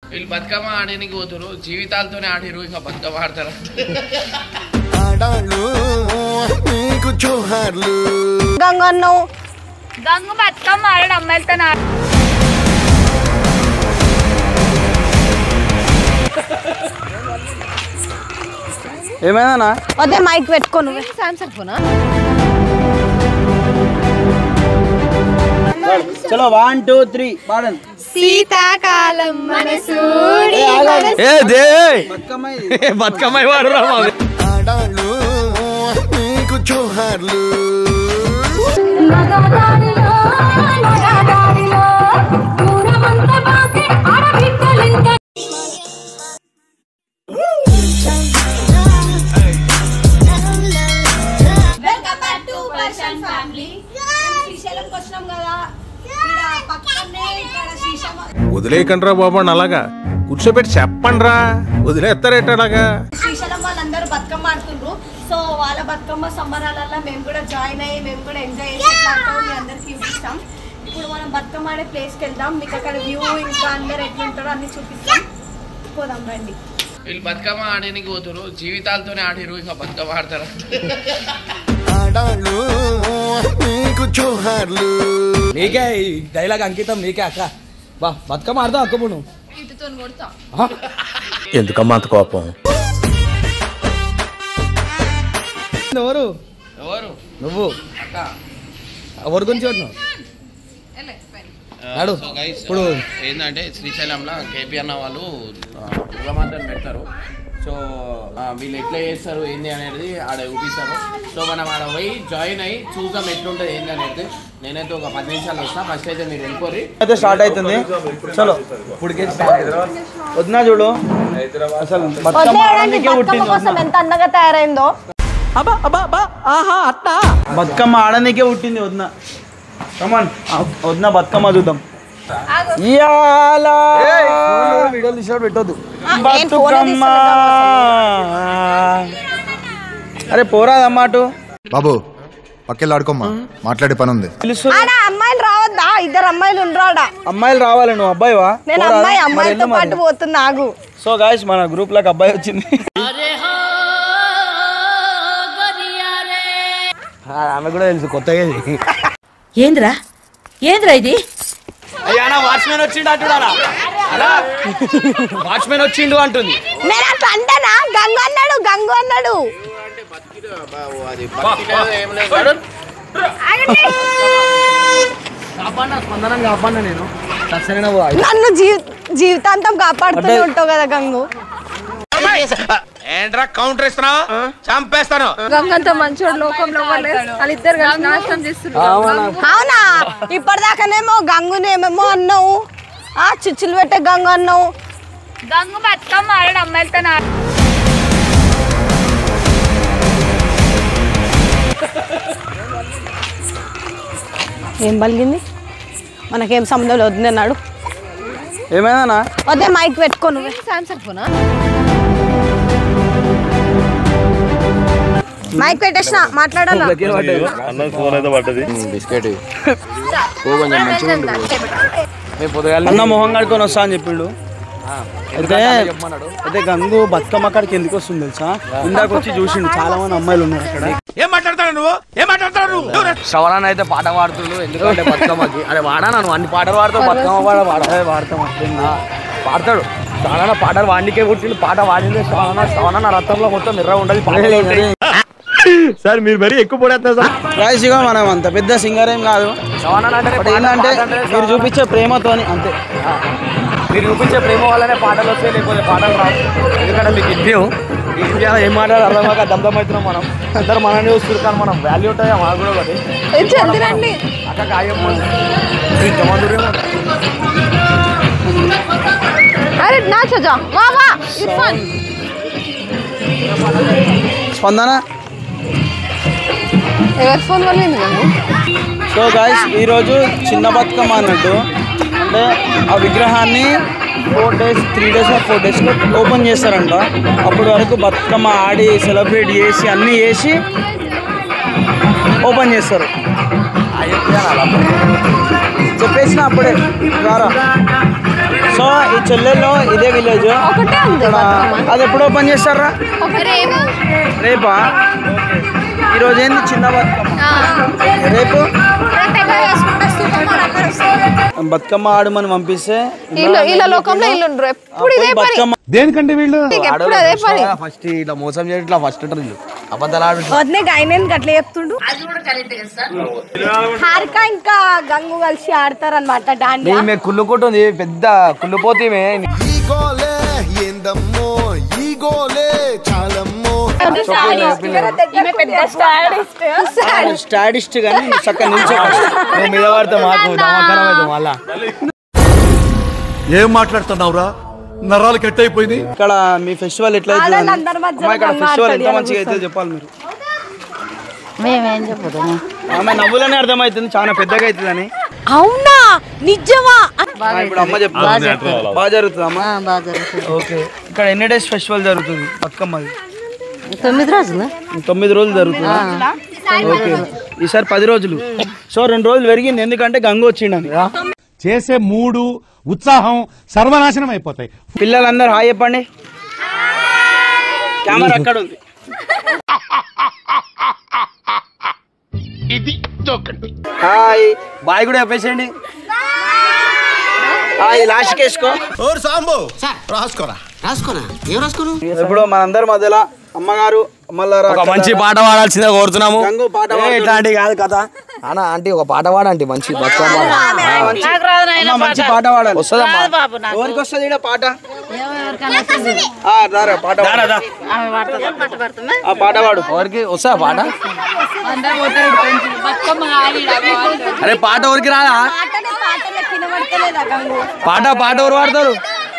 వీళ్ళు బతుకమ్మ ఆడడానికి పోతారు జీవితాలతోనే ఆడిరు ఇంకా బతుకమ్మ ఆడతారు ఆడాళ్ళు నీకు జోహార్లు గంగన్నావు గంగు బతుకమ్మ ఆడడం అమ్మాయిలతో నా- ఏమైందన్నా అదే మైక్ పెట్టుకో నువ్వు సామ్సంగ్ ఫోనా చలో వన్ టూ త్రీ పాడండి శీతాకాలం మనసు ఏ దే బతుకమ్మ ఇది. బతుకమ్మ వాడు రా మావి. ఆడాళ్ళు నీకు జోహార్లు వెల్కమ్ బ్యాక్ టు పర్షన్ ఫ్యామిలీ శ్రీశైలంకి వచ్చినాం కదా ఈడ పక్కనే ఇక్కడ శ్రీశైలం వదిలేయకండ్రా బాబు అని అలాగా కూర్చోబెట్టి చెప్పండ్రా వదిలేస్తారేట అలాగా శ్రీశైలం వాళ్ళందరూ బతుకమ్మ ఆడుతుండ్రు సో వాళ్ళ బతుకమ్మ సంబరాలలో మేము కూడా జాయిన్ అయ్యి మేము కూడా ఎంజాయ్ చేసి ఎట్లా ఆడతామో మీ అందరికీ చూపిస్తాం ఇప్పుడు మనం బతుకమ్మ ఆడే ప్లేస్కి వెళ్దాం మీకు అక్కడ వ్యూ ఇంకా అందరు ఎట్లుంటారో అన్ని చూపిస్తాం పోదాం రండి వీళ్ళు బతుకమ్మ ఆడడానికి పోతారు జీవితాలతోనే ఆడిరు ఇంకా బతుకమ్మ ఆడతారు ఆడాళ్ళు నీకు జోహార్లు నీకే ఈ డైలాగ్ అంకితం నీకే అక్క బా బతుకమ్మ ఆడదాం అక్క నువ్వు ఎందుకమ్మా అంత కోపం ఎవరు ఎవరు నువ్వు అక్క ఎవరి గురించి కొట్టినావు నాడు. సో గైస్ ఇప్పుడు ఏంటంటే శ్రీశైలంలో కేపీ అన్న వాళ్ళు ఆ, దుర్గమాతను పెడతారు సో ఆ, వీళ్ళు ఎట్లా చేస్తారు ఏంది అనేది ఆడ చూపిస్తారు సో మనం ఆడ పోయి జాయిన్ అయ్యి చూద్దాం ఎట్లుంటుంది ఏంది అనేది నేనైతే ఒక పది నిమిషాలు వస్తా ఫస్ట్ అయితే మీరు వెళ్ళిపోరి అయితే స్టార్ట్ అవుతుంది చలో ఇప్పటికే వదినా చూడు అసలు బతుకమ్మ ఆడడానికే పుట్టింది కోసం ఎంత అందంగా తయారైందో బతుకమ్మ ఆడడానికే పుట్టింది వదిన కమాన్ వదిన బతుకమ్మ చూద్దాం ఇయాల వీడియోలు తీసాడు పెట్టొద్దు నేను ఫోన్ బతుకమ్మ అరే పోరాదమ్మా అటు బాబు పక్కెళ్ళి ఆడుకోమ్మా మాట్లాడే పని ఉంది పిలుస్తూ ఆడ అమ్మాయిలు రావద్దా ఇద్దరు అమ్మాయిలు ఉండరాడా అమ్మాయిలు రావాలి నువ్వు అబ్బాయివా నేను పోరాదా? అమ్మాయి మరి అమ్మాయితో వెళ్ళు మరి. పాటు పోతున్నా ఆగు సో గాయస్ మన గ్రూప్ లోకి అబ్బాయి వచ్చింది ఆ, ఆమె కూడా తెలుసు కొత్తగా ఇది. ఏంద్రా ఏంద్రా ఇది అయ్యా వాచ్మెన్ వచ్చిండు అంటున్నారా వాచ్మెన్ వచ్చిండు అంటుంది నేను అట్లా అంటానా గంగు అన్నాడు గంగు అన్నాడు అది బతికినది ఏం లేదు వాడు. కాపాడినా స్పందనం కాపాడినా నేను సరైన నన్ను జీవి జీవితాంతం కాపాడుతూనే ఉంటావు కదా గంగు ఏంట్రా కౌంటర్ ఇస్తున్నావు చంపేస్తాను గంగంత మంచోడు లోకంలో ఇవ్వలేదు వాళ్ళిద్దరు కలిసి నాశనం చేస్తున్నారు అవునా ఇప్పటిదాకానేమో గంగునేమేమో అన్నావు ఆ చిచ్చులు పెట్టే గంగు అన్నావు గంగు బతుకమ్మ ఆడడం అమ్మాయిలతో నా- ఏం పలిగింది మనకేం సంబంధం వద్దన్నాడు ఏమైందన్నా అదే మైక్ పెట్టుకో నువ్వు సామ్సంగ్ ఫోనా మైక్ పెట్టేసిన మాట్లాడాలా అన్న మొహం కడుకొని వస్తా అని చెప్పిండు అయితే అయితే గంగు బతుకమ్మ కాడికి ఎందుకు వస్తుంది తెలుసా ఇందాక వచ్చి చూసిండు చాలా మంది అమ్మాయిలు ఉన్నారు అక్కడ ఏం మాట్లాడతాడు నువ్వు ఏం మాట్లాడతాడు నువ్వు శ్రవణాన్ని అయితే పాట పాడుతుండు ఎందుకంటే బతుకమ్మకి అరే వాడా నువ్వు అన్ని పాటలు పాడతావు బతుకమ్మ పాట పాడ అదే వాడతాం అట్లేంది. ఆ, పాడతాడు శ్రవణ పాటలు వాడికే పుట్టిండు పాట వాడింది శ్రవణ శ్రవణ నా రక్తంలో మొత్తం ఎర్ర ఉండదు పాటలు ఉంటాయి. సార్ మీరు మరీ ఎక్కువ పడేస్తారు సార్ రాయస్ ఇగో మనం అంత పెద్ద సింగర్ ఏం కాదు శ్రవణ అంటేనే బట్ పాట, ఏంటంటే పాట అంటేనే మీరు శ్రవణ. చూపించే ప్రేమతోని అంతే ఆ, మీరు చూపించే ప్రేమ వల్లనే పాటలు వస్తాయి లేకపోతే పాటలు రావు ఎందుకంటే మీకు ఇండియం ఈ ఇండియాలో ఏం మాట్లాడాలి అర్థం కాక దమ్దమవుతున్నాం మనం అందరూ మనల్ని చూస్తారు కానీ మనం వాల్యూ ఉంటాయా మాకు కూడా ఒకటి చంద్రండి అక్క కాయం ఇంతమంది ఉన్నారు. అరే నా చజా వా వా ఇర్ఫాన్ స్పందన ఎవరి ఫోన్ వల్ల గంగు సో గాయస్ ఈరోజు చిన్న బతుకమ్మ అన్నట్టు అంటే ఆ విగ్రహాన్ని four days three days four డేస్లో ఓపెన్ చేస్తారంట అప్పటి వరకు బతుకమ్మ ఆడి సెలబ్రేట్ చేసి అన్నీ చేసి ఓపెన్ చేస్తారు చెప్పేసిన అప్పుడే రారా సో ఈ చెల్లెల్లో ఇదే విలేజ్ ఒకటే ఉంది బతుకమ్మ. అది ఎప్పుడు ఓపెన్ చేస్తారా రేపు రేపా ఈ రోజు ఏంది చిన్న బతుకమ్మ రేపు బతుకమ్మ ఆడమని పంపిస్తే ఇల్లు ఇళ్ళ లోకంలో ఇల్లు ఉండరు ఎప్పుడు ఇదే పని బతుకమ్మ దేనికంటే వీళ్ళు ఎప్పుడు అదే పని ఫస్ట్ ఇట్లా మోసం చేయడం ఇట్లా ఫస్ట్ ఉంటారు వీళ్ళు అబద్ధాలు ఆడు వదినే గాయనేందుకు అట్లా చెప్తుండు హారిక ఇంకా గంగు కలిసి ఆడతారన్నమాట డాండియా ఈమె కుళ్ళుకుంటుంది పెద్ద కుళ్ళుపోతే ఈమె. ఈ గోలే ఏందమ్మో ఈ గోలే చాలమ్మో ఈమె పెద్ద స్టాడీస్ట్ స్టాడిస్ట్ కానీ చక్కగా నిల్చో నువ్వు మీద పడితే మాకు నమ్మకరం అవుతుంది మళ్ళా ఏం మాట్లాడుతున్నావురా నరాలు కట్ అయిపోయింది ఇక్కడ మీ ఫెస్టివల్ ఎట్లా అవుతుంది ఆడవాళ్ళు అందరి మధ్యలో అమ్మ ఇక్కడ గంగ ఫెస్టివల్ ఎంత ఆడుతుంది మంచిగా అయితే చెప్పాలి మీరు మేమేం చెప్పదు ఆమె నవ్వులనే అర్థమవుతుంది చాలా పెద్దగా అవుతుందని అవునా నిజమా ఆ, ఇప్పుడు అమ్మ చెప్తా బాగా జరుగుతుంది అమ్మ బాగా జరుగుతుంది ఓకే ఇక్కడ ఎన్ని డేస్ ఫెస్టివల్ జరుగుతుంది బతుకమ్మది తొమ్మిది రోజులు తొమ్మిది రోజులు జరుగుతుంది ఓకే ఈసారి పది రోజులు సో రెండు రోజులు పెరిగింది ఎందుకంటే గంగ వచ్చిండని చేసే మూడు ఉత్సాహం సర్వనాశనం అయిపోతాయి పిల్లలందరూ హాయ్ చెప్పండి కెమెరా అక్కడ ఉంది హాయ్ బాయ్ కూడా చెప్పేసేయండి హాయ్ లాస్ట్కి వేసుకో ఓరు సాంబో రాసుకోరా ఇప్పుడు మనందరి మధ్యలో అమ్మగారు అమ్మలారా ఒక మంచి పాట పాడాల్సిందే కోరుతున్నాము గంగు పాట ఏ, ఇట్లాంటి కాదు కథ అన్న ఆంటీ ఒక పాట పాడండి మంచి బతుకమ్మ పాట. అమ్మ, మంచి పాట పాడాలి వస్తుందమ్మా ఎవరికి వస్తుంది ఈడ పాట ఆ, రారా పాట పాడు. ఆ పాట పాడు ఎవరికి వస్తా పాట అరే పాట ఎవరికి రాదా పాటనే పాటలే కినబడతలేదా గంగు పాట పాట ఎవరు పాడతారు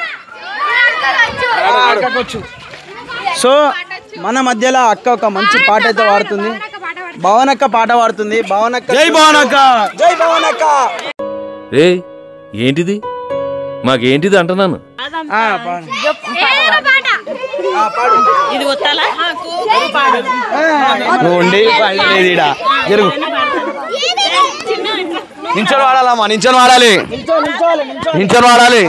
ఆడకపోవచ్చు సో మన మధ్యలో అక్క ఒక మంచి పాట అయితే పాడుతుంది భవనక్క పాట పాడుతుంది భవనక్క జై భవనక్క జై భవనక్క ఏ ఏంటిది మాకేంటిది అంటున్నాను ఆ, పాడు. ఆ, పాడు నువ్వు ఉండి లేదు ఈడ జరుగు నించొని వాడాలమ్మా నించొని వాడాలి నిల్చో, నిల్చోవాలి, నిల్చో. నించొని వాడాలి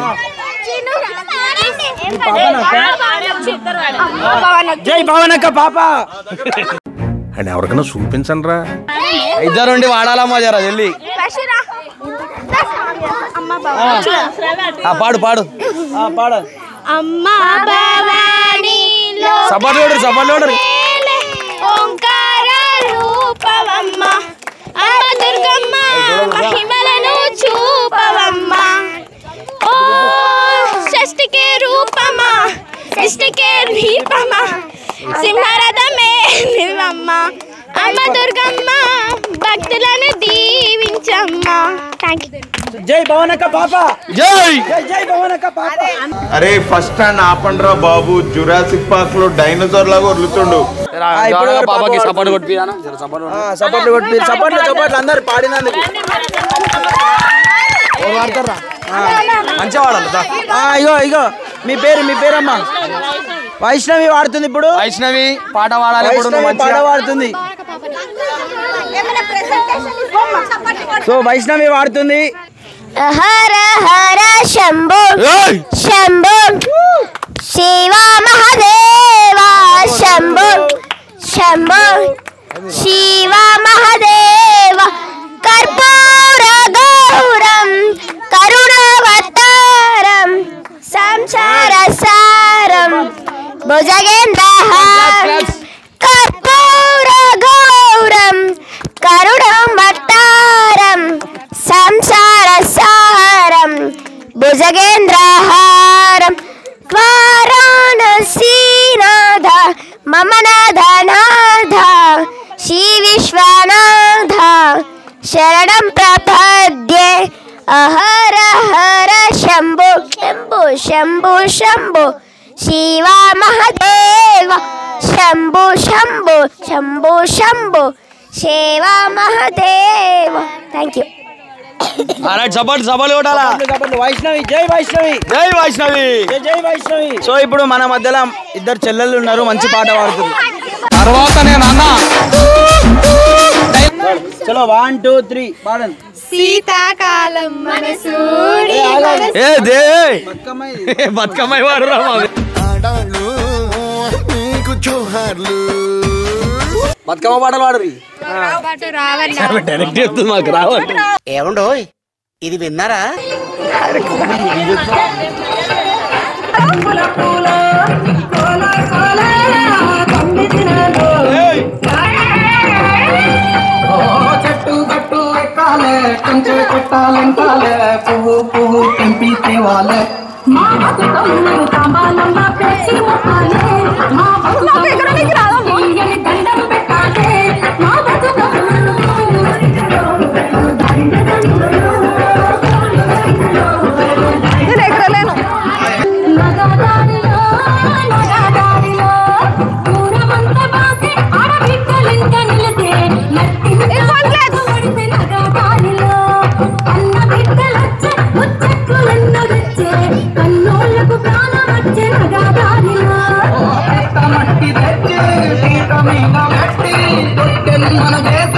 జై భవనక్క పాప అని ఎవరికైనా చూపించండి రా ఇద్దరు ఉండి వాడాలమ్మా జర వెళ్ళి ఆ, పాడు పాడు ఆ, పాడు అమ్మా భవానీలో సపోర్ట్ చూడరు సపోర్ట్ చూడరు ఓంకార రూపవమ్మ అమ్మ దుర్గమ్మ మహిమలను చూపవమ్మ ఓ షష్టికే రూపమా షష్టికే దీపమా సింహరథమే నివమ్మ అమ్మ దుర్గమ్మ భక్తులను దీవించమ్మ థ్యాంక్ యూ జై భవనక్క పాప జై జై జై భవనక్క పాప అరే ఫస్ట్ స్టాండ్ ఆపండ్రా బాబు జురాసిక్ పార్క్ లో డైనోసార్ లాగా వదులుతుండు ఇప్పుడు వరకు పాపకి పాప సపోర్ట్ కొట్టినా జర సపోర్ట్ ఆ, సపోర్ట్లు కొట్టి సపోర్ట్లు సపోర్ట్లు అందరు పాడినందుకు వాడతారా మంచిగా వాడాలి దా. ఆ, ఇగో ఇగో మీ పేరు మీ పేరమ్మా వైష్ణవి వాడుతుంది ఇప్పుడు వైష్ణవి పాట వాడాలి ఇప్పుడు నువ్వు వైష్ణవి పాట మంచిగా వాడుతుంది సో వైష్ణవి వాడుతుంది హర హర శంభో ఏయ్! శంభో శివ మహదేవ శంభో శంభో శివ మహదేవ కర్పూర గౌరం కరుణవతారం సంసార సారం భుజగేంద్రహారం కర్పూర గౌరం కరుణవతారం సంసార సారం భుజగేంద్రహారం వారాణసీనాథ మమ నాథ నాథ శ్రీ విశ్వనాథ శరణం ప్రపద్యే అహర Hara Shambho Shambho Shambho Shambho Shiva Mahadeva Shambho Shambho Shambho Shambho Shiva Mahadeva thank you right support support కొట్టాలా సపోర్ట్లు వైష్ణవి జై వైష్ణవి జై వైష్ణవి జై జై వైష్ణవి సో ఇప్పుడు మన మధ్యలో ఇద్దరు చెల్లెళ్ళు ఉన్నారు మంచి పాట పాడుతుంది తర్వాత నేను అన్న చలో వన్ టూ త్రీ పాడండి శీతాకాలం మనసూడి ఏ దే బతుకమ్మ వాడు రా ఆడాళ్ళు నీకు జోహార్లు బతుకమ్మ పాటలు వాడు పాటు రావన్నా డైరెక్ట్ చెప్తుంది మాకు రావాలి ఏమండో ఇది విన్నారా చెట్టు గట్టు ఎక్కాలే కొంచెం కొట్టాలంటాలే పువ్వు పువ్వు తెంపి తేవాలే మా బతుకమ్మ తాంబాలమ్మ పేర్చి మొక్కాలే మా బతుకమ్మ తీయని దండం పెట్టాలే మా నేను ఎగరలేను నగదారిలో నగదారిలో దూరమంత బాసే ఆడబిడ్డలింక నిలిసే నట్టించలేదు పడితే నగదారిలో అన్న బిడ్డలొచ్చే ముచ్చట్లెన్నో తెచ్చే కన్నోళ్ళకు ప్రాణం వచ్చే నగదారిలో మట్టి తెచ్చి పీట మీద పెట్టి తొట్టెలు మన దేశ